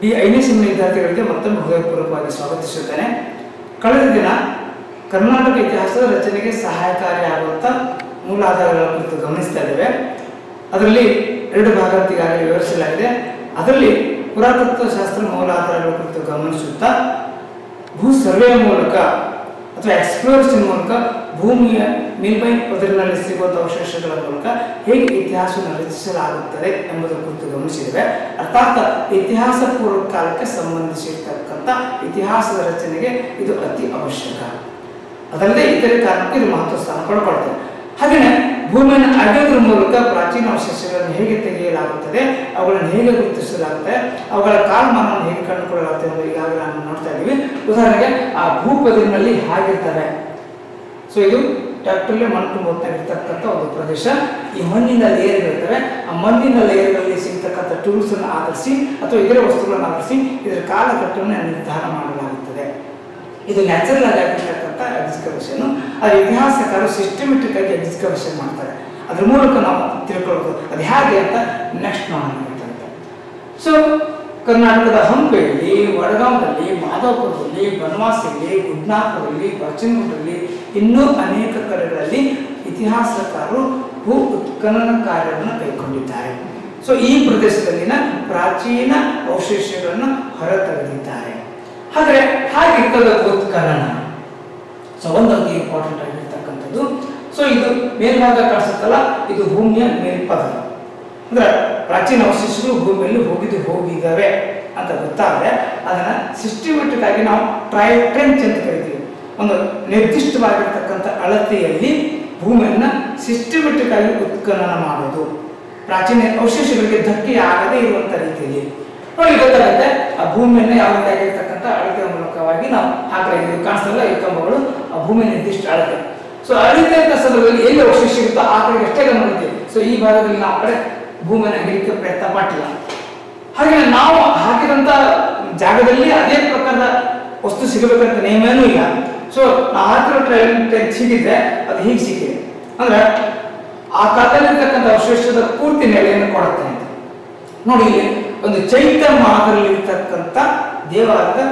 ಈ ಐದನೇ ಸೆಮಿನ ವಿದ್ಯಾರ್ಥಿಗಳಿಗೆ ಮತ್ತೊಮ್ಮೆ ಹೃದಯಪೂರ್ವಕವಾಗಿ ಸ್ವಾಗತಿಸುತ್ತೇನೆ ಕಳೆದ ದಿನ ಕರ್ನಾಟಕ ಇತಿಹಾಸದ ರಚನೆಗೆ ಸಹಾಯಕಾರಿಯಾಗುವಂಥ ಮೂಲಾಧಾರಗಳ ಕುರಿತು ಗಮನಿಸ್ತಾ ಇದ್ದೇವೆ ಅದರಲ್ಲಿ ಎರಡು ಭಾಗ ಅಂತ ಈಗಾಗಲೇ ವಿವರಿಸಲಾಗಿದೆ ಅದರಲ್ಲಿ ಪುರಾತತ್ವ ಶಾಸ್ತ್ರ ಮೂಲಾಧಾರಗಳ ಕುರಿತು ಗಮನಿಸುತ್ತಾ ಭೂ ಸರ್ವೆಯ ಮೂಲಕ ಅಥವಾ ಎಕ್ಸ್ಪ್ಲೋರೇಷನ್ ಮೂಲಕ ಭೂಮಿಯ ಮೇಲ್ಮೈ ಪದರಿನಲ್ಲಿ ಸಿಗುವಂಥ ಅವಶೇಷಗಳ ಮೂಲಕ ಹೇಗೆ ಇತಿಹಾಸವನ್ನು ರಚಿಸಲಾಗುತ್ತದೆ ಎಂಬುದರ ಕುರಿತು ಗಮನಿಸಿದ್ದೇವೆ ಅರ್ಥಾತ್ ಇತಿಹಾಸ ಪೂರ್ವ ಕಾಲಕ್ಕೆ ಸಂಬಂಧಿಸಿರ್ತಕ್ಕಂಥ ಇತಿಹಾಸದ ರಚನೆಗೆ ಇದು ಅತಿ ಅವಶ್ಯಕ ಅದಲ್ಲದೆ ಇತರೆ ಕಾರಣಕ್ಕೂ ಇದು ಮಹತ್ವ ಸ್ಥಾನ ಪಡ್ಕೊಳ್ತದೆ ಹಾಗೆಯೇ ಭೂಮಿಯನ್ನು ಅಗೆಯೋದ್ರ ಮೂಲಕ ಪ್ರಾಚೀನ ಅವಶೇಷಗಳನ್ನು ಹೇಗೆ ತೆಗೆಯಲಾಗುತ್ತದೆ ಅವುಗಳನ್ನು ಹೇಗೆ ಗುರುತಿಸಲಾಗುತ್ತೆ ಅವುಗಳ ಕಾಲಮಾನವನ್ನು ಹೇಗೆ ಕಂಡುಕೊಳ್ಳಲಾಗುತ್ತೆ ಎಂದು ಈಗಾಗಲೇ ನಾವು ನೋಡ್ತಾ ಇದ್ದೀವಿ ಉದಾಹರಣೆಗೆ ಆ ಭೂಪದಿನಲ್ಲಿ ಹಾಗಿರ್ತವೆ ಸೊ ಇದು ಟ್ಯಾಕ್ಟರ್ಲಿ ಮಣ್ಣು ತುಂಬುತ್ತಾಗಿರ್ತಕ್ಕಂಥ ಒಂದು ಪ್ರದೇಶ ಈ ಮಣ್ಣಿನ ಲೇಯರ್ಗಳಿರ್ತವೆ ಆ ಮಣ್ಣಿನ ಲೇಯರ್ಗಳಲ್ಲಿ ಸಿಗ್ತಕ್ಕಂಥ ಟೂಲ್ಸ್ ಅನ್ನು ಆಧರಿಸಿ ಅಥವಾ ಇತರೆ ವಸ್ತುಗಳನ್ನು ಆಧರಿಸಿ ಇದರ ಕಾಲಘಟ್ಟವನ್ನು ನಿರ್ಧಾರ ಮಾಡಲಾಗುತ್ತದೆ ಇದು ನ್ಯಾಚುರಲ್ ಆಗಿ ಆಗಿರ್ತಕ್ಕಂಥ ಎಕ್ಸ್ಕವೇಷನ್ ಅದು ಇತಿಹಾಸಕಾರರು ಸಿಸ್ಟಮೆಟಿಕ್ ಆಗಿ ಎಕ್ಸ್ಕವೇಷನ್ ಮಾಡ್ತಾರೆ ಅದ್ರ ಮೂಲಕ ನಾವು ತಿಳ್ಕೊಳ್ಬೋದು ಅದು ಹೇಗೆ ಅಂತ ನೆಕ್ಸ್ಟ್ ನೋಡೋಣ ಅಂತ ಸೊ ಕರ್ನಾಟಕದ ಹಂಪಿಯಲ್ಲಿ ವಡಗಾಂವದಲ್ಲಿ ಮಾಧವಪುರದಲ್ಲಿ ಬನವಾಸಿಯಲ್ಲಿ ಗುಡ್ನಾಪುರದಲ್ಲಿ ಬಚ್ಚನಗುಡ್ಡಲ್ಲಿ ಇನ್ನೂ ಅನೇಕ ಕಡೆಗಳಲ್ಲಿ ಇತಿಹಾಸಕಾರರು ಭೂ ಉತ್ಖನನ ಕಾರ್ಯವನ್ನು ಕೈಗೊಂಡಿದ್ದಾರೆ ಸೊ ಈ ಪ್ರದೇಶದಲ್ಲಿನ ಪ್ರಾಚೀನ ಅವಶೇಷಗಳನ್ನು ಹೊರತೆಗೆದಿದ್ದಾರೆ ಹಾಗಾದ್ರೆ ಹಾಗಿರ್ತದೆ ಉತ್ಖನನ ಸೊ ಒಂದು ಅತಿ ಇಂಪಾರ್ಟೆಂಟ್ ಆಗಿರ್ತಕ್ಕಂಥದ್ದು ಸೊ ಇದು ಮೇಲ್ಭಾಗ ಕಾಣಿಸುತ್ತಲ್ಲ ಇದು ಭೂಮಿಯ ಮೇಲ್ಪದರ ಅಂದ್ರೆ ಪ್ರಾಚೀನ ಅವಶೇಷಗಳು ಭೂಮಿಯಲ್ಲಿ ಹೋಗಿದ್ದು ಹೋಗಿದ್ದಾವೆ ಅಂತ ಗೊತ್ತಾದ್ರೆ ಅದನ್ನ ಸಿಸ್ಟಮೆಟಿಕ್ ಆಗಿ ನಾವು ಟ್ರೈ ಟ್ರೆಂಚ್ ಅಂತ ಕರಿತೀವಿ ಒಂದು ನಿರ್ದಿಷ್ಟವಾಗಿರ್ತಕ್ಕಂಥ ಅಳತೆಯಲ್ಲಿ ಭೂಮಿಯನ್ನ ಸಿಸ್ಟಮೆಟಿಕ್ ಆಗಿ ಉತ್ಖನನ ಮಾಡೋದು ಪ್ರಾಚೀನ ಅವಶೇಷಗಳಿಗೆ ಧಕ್ಕೆ ಆಗದೇ ಇರುವಂತ ರೀತಿಯಲ್ಲಿ ನೋಡಿ ಗೊತ್ತಾಗುತ್ತೆ ಆ ಭೂಮಿಯನ್ನ ಯಾವ ರೀತಿ ಆಗಿರ್ತಕ್ಕಂಥ ಅಳತೆಯ ಮೂಲಕವಾಗಿ ನಾವು ಹಾಕ್ತಾ ಇದೀವಿ ಕಾಣಿಸ್ತಲ್ಲ ಈ ಕಂಬಗಳು ಆ ಭೂಮಿಯ ನಿರ್ದಿಷ್ಟ ಅಳತೆ ಸೊ ಅಳತೆ ಅಂತ ಸಂದರ್ಭದಲ್ಲಿ ಎಲ್ಲಿ ಅವಶೇಷ ಇರುತ್ತೋ ಆ ಕಡೆಗೆ ಅಷ್ಟೇ ಗಮನ ಕೊಡ್ತೀವಿ ಸೊ ಈ ಭಾಗದಲ್ಲಿ ನಾವು ಆ ಕಡೆ ಭೂಮಿಯನ್ನು ಹಿಡಿಕೆ ಪ್ರಯತ್ನ ಪಟ್ಟಿಲ್ಲ ಹಾಗೆ ನಾವು ಹಾಕಿದಂತ ಜಾಗದಲ್ಲಿ ಅದೇ ಪ್ರಕಾರದ ವಸ್ತು ಸಿಗಬೇಕಂತ ನಿಯಮನೂ ಇಲ್ಲ ಸೊ ನಾವು ಹಾಕಿರೋ ಟ್ರೈನ್ ಸಿಕ್ಕಿದ್ರೆ ಅದು ಹೀಗೆ ಸಿಕ್ಕಿದೆ ಅಂದ್ರೆ ಆ ಕಾಲದಲ್ಲಿರ್ತಕ್ಕಂಥ ಅವಶೇಷದ ಪೂರ್ತಿ ನೆಲೆಯನ್ನು ಕೊಡುತ್ತೆ ಅಂತ ನೋಡಿ ಇಲ್ಲಿ ಒಂದು ಚೈತ್ಯ ಮಾದರಿಯಲ್ಲಿರ್ತಕ್ಕಂಥ ದೇವಾಲಯದ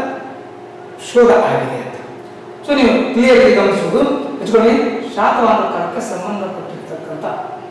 ಶೋಧ ಆಗಿದೆ ಅಂತ ಸೊ ನೀವು ಕ್ಲಿಯರ್ ಆಗಿ ಗಮನಿಸುವುದು ಹೆಚ್ಚುಕಡಿಮೆ ಶಾತವಾದ ಕಾಲಕ್ಕೆ ಸಂಬಂಧಪಟ್ಟಿರ್ತಕ್ಕಂಥ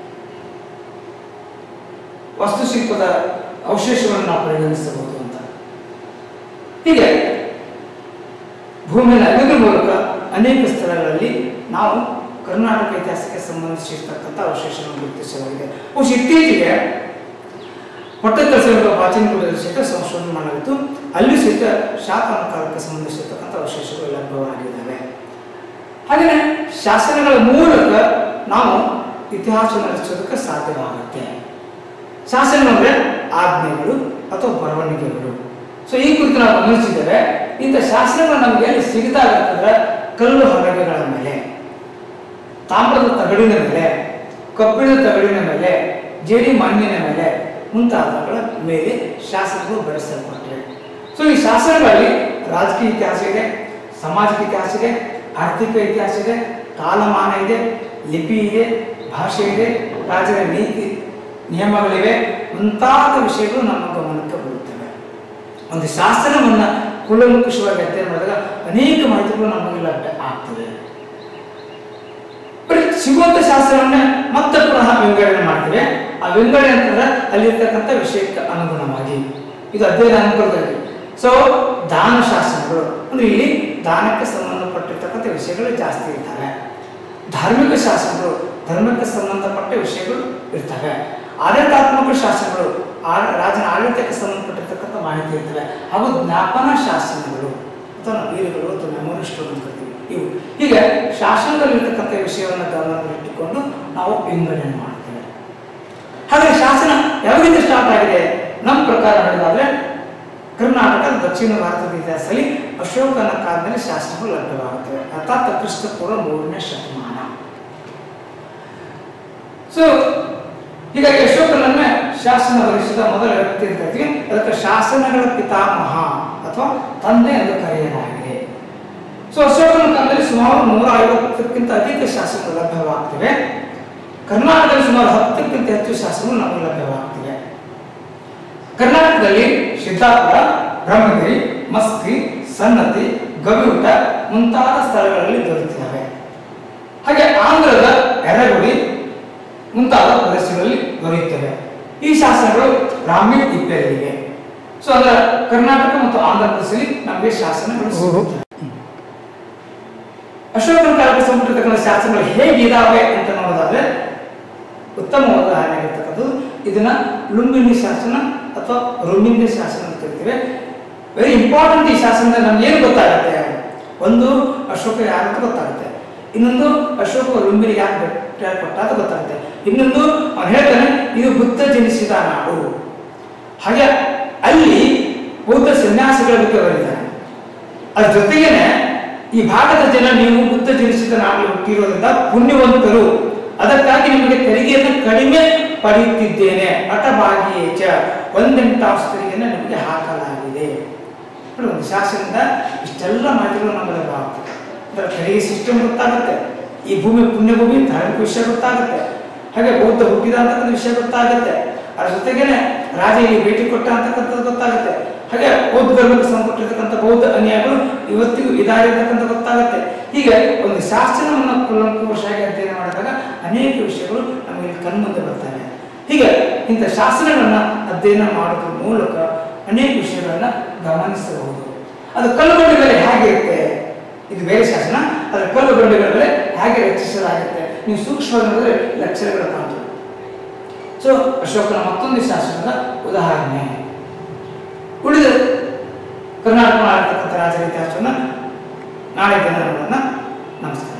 ವಾಸ್ತುಶಿಲ್ಪದ ಅವಶೇಷಗಳನ್ನು ನಾವು ಪರಿಗಣಿಸಬಹುದು ಅಂತ ಹೀಗೆ ಭೂಮಿಯನ್ನು ಅಗೆದ್ರ ಮೂಲಕ ಅನೇಕ ಸ್ಥಳಗಳಲ್ಲಿ ನಾವು ಕರ್ನಾಟಕ ಇತಿಹಾಸಕ್ಕೆ ಸಂಬಂಧಿಸಿರ್ತಕ್ಕಂಥ ಅವಶೇಷಗಳನ್ನು ಗುರುತಿಸಲಾಗಿದೆ ಬಹುಶಃ ಇತ್ತೀಚೆಗೆ ಪಟ್ಟದಕಲ್ಸದ ಪ್ರಾಚೀನಗುಡದಲ್ಲಿ ಸಹಿತ ಸಂಶೋಧನೆ ಮಾಡಲಾಗಿತ್ತು ಅಲ್ಲಿ ಸಹಿತ ಶಾತನ ಕಾಲಕ್ಕೆ ಸಂಬಂಧಿಸಿರ್ತಕ್ಕಂಥ ಅವಶೇಷಗಳು ಲಭ್ಯವಾಗಿದ್ದಾವೆ ಹಾಗೆಯೇ ಶಾಸನಗಳ ಮೂಲಕ ನಾವು ಇತಿಹಾಸವನ್ನು ರಚಿಸೋದಕ್ಕೆ ಸಾಧ್ಯವಾಗುತ್ತೆ ಶಾಸನ ಅಂದ್ರೆ ಆಜ್ಞೆಗಳು ಅಥವಾ ಬರವಣಿಗೆಗಳು ಸೊ ಈ ಕುರಿತು ನಾವು ಗಮನಿಸಿದ್ದೇವೆ ಇಂಥ ಶಾಸನಗಳು ನಮಗೆ ಎಲ್ಲಿ ಸಿಗ್ತಾ ಇರ್ತಂದ್ರೆ ಕಲ್ಲು ಹಲಗೆಗಳ ಮೇಲೆ ತಾಮ್ರದ ತಗಡಿನ ಮೇಲೆ ಕಬ್ಬಿಣ ತಗಡಿನ ಮೇಲೆ ಜೇಡಿ ಮಣ್ಣಿನ ಮೇಲೆ ಮುಂತಾದವುಗಳ ಮೇಲೆ ಶಾಸನಗಳು ಬೆಳೆಸಲ್ಪಟ್ಟಿವೆ ಸೊ ಈ ಶಾಸನಗಳಲ್ಲಿ ರಾಜಕೀಯ ಇತಿಹಾಸ ಇದೆ ಸಾಮಾಜಿಕ ಇತಿಹಾಸ ಇದೆ ಆರ್ಥಿಕ ಇತಿಹಾಸ ಇದೆ ಕಾಲಮಾನ ಇದೆ ಲಿಪಿ ಇದೆ ಭಾಷೆ ಇದೆ ರಾಜರ ನೀತಿ ನಿಯಮಗಳಿವೆ ಮುಂತಾದ ವಿಷಯಗಳು ನಮ್ಮ ಗಮನಕ್ಕೆ ಬರುತ್ತವೆ ಒಂದು ಶಾಸನವನ್ನ ಕೂಲಂಕುಷವಾಗಿ ಅಧ್ಯಯನ ಮಾಡಿದಾಗ ಅನೇಕ ಮಾಹಿತಿಗಳು ನಮಗೆ ಲಭ್ಯ ಆಗ್ತದೆ ಬರೀ ಸಿಗುವಂತ ಶಾಸ್ತ್ರವನ್ನ ಮತ್ತೆ ಪುನಃ ವಿಂಗಡಣೆ ಮಾಡ್ತೇವೆ ಆ ವಿಂಗಡಣೆ ಅಂತಂದ್ರೆ ಅಲ್ಲಿರ್ತಕ್ಕಂಥ ವಿಷಯಕ್ಕೆ ಅನುಗುಣವಾಗಿ ಇದು ಅಧ್ಯಯನ ಅನುಕೂಲದಲ್ಲಿ ಸೊ ದಾನ ಶಾಸನಗಳು ಅಂದ್ರೆ ಇಲ್ಲಿ ದಾನಕ್ಕೆ ಸಂಬಂಧಪಟ್ಟಿರ್ತಕ್ಕಂಥ ವಿಷಯಗಳು ಜಾಸ್ತಿ ಇರ್ತವೆ ಧಾರ್ಮಿಕ ಶಾಸನಗಳು ಧರ್ಮಕ್ಕೆ ಸಂಬಂಧಪಟ್ಟ ವಿಷಯಗಳು ಇರ್ತವೆ ಆಡಳಿತಾತ್ಮಕ ಶಾಸನಗಳು ಆ- ರಾಜನ ಆಡಳಿತಕ್ಕೆ ಸಂಬಂಧಪಟ್ಟಿರ್ತಕ್ಕಂಥ ಮಾಹಿತಿ ಇರ್ತವೆ ಹಾಗೂ ಜ್ಞಾಪನ ಶಾಸನಗಳು ಅಥವಾ ನಾವು ವೀರಗಳು ಅಥವಾ ಮೆಮೊರಿ ಸ್ಟೋರ್ ಅಂತ ಕರಿತೀವಿ ಇವು ಹೀಗೆ ಶಾಸನದಲ್ಲಿರ್ತಕ್ಕಂಥ ವಿಷಯವನ್ನು ಗಮನದಲ್ಲಿಟ್ಟುಕೊಂಡು ನಾವು ವಿಂಗಡಣೆ ಮಾಡ್ತೇವೆ ಹಾಗೆ ಶಾಸನ ಯಾವ ರೀತಿ ಸ್ಟಾರ್ಟ್ ಆಗಿದೆ ನಮ್ಮ ಪ್ರಕಾರ ಹೇಳೋದಾದ್ರೆ ಕರ್ನಾಟಕದ ದಕ್ಷಿಣ ಭಾರತದ ಇತಿಹಾಸದಲ್ಲಿ ಅಶೋಕನ ಕಾಲದಲ್ಲಿ ಶಾಸನಗಳು ಲಭ್ಯವಾಗುತ್ತವೆ ಅರ್ಥಾತ್ ಕ್ರಿಸ್ತ ಪೂರ್ವ ಮೂರನೇ ಶತಮಾನ ಸೊ ಹೀಗಾಗಿ ಅಶೋಕನನ್ನ ಶಾಸನ ಬರೆಸಿದ ಮೊದಲ ವ್ಯಕ್ತಿ ಅಂತ ಕರಿತೀವಿ ಅದಕ್ಕೆ ಶಾಸನಗಳ ಪಿತಾಮಹ ಅಥವಾ ತಂದೆ ಎಂದು ಕರೆಯಲಾಗಿದೆ ಸೊ ಅಶೋಕನ ಕಾಲದಲ್ಲಿ ಸುಮಾರು ನೂರ ಐವತ್ತಕ್ಕಿಂತ ಅಧಿಕ ಶಾಸನಗಳು ಲಭ್ಯವಾಗ್ತಿವೆ ಕರ್ನಾಟಕದಲ್ಲಿ ಸುಮಾರು ಹತ್ತಕ್ಕಿಂತ ಹೆಚ್ಚು ಶಾಸನಗಳು ನಮಗೆ ಲಭ್ಯವಾಗ್ತಿವೆ ಕರ್ನಾಟಕದಲ್ಲಿ ಸಿದ್ದಾಪುರ ಬ್ರಹ್ಮಗಿರಿ ಮಸ್ಕಿ ಸನ್ನತಿ ಗವಿಯೂಟ ಮುಂತಾದ ಸ್ಥಳಗಳಲ್ಲಿ ದೊರೆತಿದ್ದಾವೆ ಹಾಗೆ ಆಂಧ್ರದ ಎರಗುಡಿ ಮುಂತಾದ ಪ್ರದೇಶಗಳಲ್ಲಿ ದೊರೆಯುತ್ತವೆ ಈ ಶಾಸನಗಳು ಬ್ರಾಹ್ಮಿ ಇತ್ಯಾದಿಗೆ ಸೊ ಅದರ ಕರ್ನಾಟಕ ಮತ್ತು ಆಂಧ್ರ ಪ್ರದೇಶದಲ್ಲಿ ನಮಗೆ ಶಾಸನಗಳು ಸಿಗುತ್ತವೆ. ಅಶೋಕನ ಕಾಲಕ್ಕೆ ಸಂಬಂಧಿರ್ತಕ್ಕಂಥ ಶಾಸನಗಳು ಹೇಗಿದಾವೆ ಅಂತ ನೋಡೋದಾದ್ರೆ ಉತ್ತಮವಾದ ಉದಾಹರಣೆ ಆಗಿರ್ತಕ್ಕಂಥದ್ದು ಇದನ್ನ ಲುಂಬಿನಿ ಶಾಸನ ಅಥವಾ ರುಂಬಿನಿ ಶಾಸನ ಅಂತ ಕರಿತೀವಿ ವೆರಿ ಇಂಪಾರ್ಟೆಂಟ್ ಈ ಶಾಸನದ ನಮ್ಗೆ ಏನು ಗೊತ್ತಾಗುತ್ತೆ ಒಂದು ಅಶೋಕ ಯಾರು ಅಂತ ಗೊತ್ತಾಗುತ್ತೆ ಇನ್ನೊಂದು ಅಶೋಕ ಲುಂಬಿನಿಗೆ ಯಾಕೆ ಭೇಟಿ ಕೊಟ್ಟ ಅಂತ ಗೊತ್ತಾಗುತ್ತೆ ಇನ್ನೊಂದು ಅವನು ಹೇಳ್ತಾನೆ ಇದು ಬುದ್ಧ ಜನಿಸಿದ ನಾಡು ಹಾಗೆ ಅಲ್ಲಿ ಬೌದ್ಧ ಸನ್ಯಾಸಿಗಳ ಬಗ್ಗೆ ಬರೀತಾನೆ ಅದ್ರ ಜೊತೆಗೇನೆ ಈ ಭಾಗದ ಜನ ನೀವು ಬುದ್ಧ ಜನಿಸಿದ ನಾಡು ಹುಟ್ಟಿರೋದ್ರಿಂದ ಪುಣ್ಯವಂತರು ಅದಕ್ಕಾಗಿ ನಿಮಗೆ ತೆರಿಗೆಯನ್ನು ಕಡಿಮೆ ಪಡೆಯುತ್ತಿದ್ದೇನೆ ಹಠಭಾಗಿಯೇ ಚ ಒಂದೆಂಟಾಸ್ ತೆರಿಗೆಯನ್ನು ನಿಮಗೆ ಹಾಕಲಾಗಿದೆ ನೋಡಿ, ಒಂದು ಶಾಸನದಿಂದ ಇಷ್ಟೆಲ್ಲ ಮಾಹಿತಿಗಳು ನಮಗೆ ಲಭ್ಯವಾಗ್ತದೆ ಅದರ ತೆರಿಗೆ ಸಿಸ್ಟಮ್ ಗೊತ್ತಾಗುತ್ತೆ ಈ ಭೂಮಿ ಪುಣ್ಯಭೂಮಿ ಧಾರ್ಮಿಕ ವಿಷಯ ಗೊತ್ತಾಗುತ್ತೆ ಹಾಗೆ ಬೌದ್ಧ ಹುಟ್ಟಿದ ಅಂತಕ್ಕಂಥ ವಿಷಯ ಗೊತ್ತಾಗುತ್ತೆ ಅದ್ರ ಜೊತೆಗೇನೆ ರಾಜ ಇಲ್ಲಿ ಭೇಟಿ ಕೊಟ್ಟ ಅಂತಕ್ಕಂಥದ್ದು ಗೊತ್ತಾಗುತ್ತೆ ಹಾಗೆ ಬೌದ್ಧ ಧರ್ಮಕ್ಕೆ ಸಂಬಂಧಪಟ್ಟಿರ್ತಕ್ಕಂಥ ಬೌದ್ಧ ಅನ್ಯಾಯಗಳು ಇವತ್ತಿಗೂ ಇದಾರೆ ಅಂತಕ್ಕಂಥ ಗೊತ್ತಾಗುತ್ತೆ ಹೀಗೆ ಒಂದು ಶಾಸ್ತ್ರವನ್ನು ಕೂಲಂಕುಷವಾಗಿ ಅಧ್ಯಯನ ಮಾಡಿದಾಗ ಅನೇಕ ವಿಷಯಗಳು ನಮಗೆ ಕಣ್ಮುಂದೆ ಬರ್ತವೆ ಹೀಗೆ ಇಂಥ ಶಾಸ್ತ್ರಗಳನ್ನ ಅಧ್ಯಯನ ಮಾಡೋದ್ರ ಮೂಲಕ ಅನೇಕ ವಿಷಯಗಳನ್ನ ಗಮನಿಸಬಹುದು ಅದು ಕಲ್ಲು ಬಂಡೆಗಳ ಹೇಗಿರುತ್ತೆ ಇದು ಬೇರೆ ಶಾಸನ ಅದರ ಕಲ್ಲು ಬಂಡೆಗಳ ಮೇಲೆ ಹೇಗೆ ರಚಿಸಲಾಗುತ್ತೆ ನೀವು ಸೂಕ್ಷ್ಮವಾಗಿ ನೋಡಿದ್ರೆ ಲಕ್ಷಣಗಳು ಕಾಣ್ತವೆ ಸೊ ಅಶೋಕನ ಮತ್ತೊಂದು ಶಾಸನದ ಉದಾಹರಣೆ ಉಳಿದ ಕರ್ನಾಟಕ ಆಡತಕ್ಕಂಥ ರಾಜರ ಇತಿಹಾಸವನ್ನು ನಾಳೆ ದಿನ ನೋಡೋಣ ನಮಸ್ಕಾರ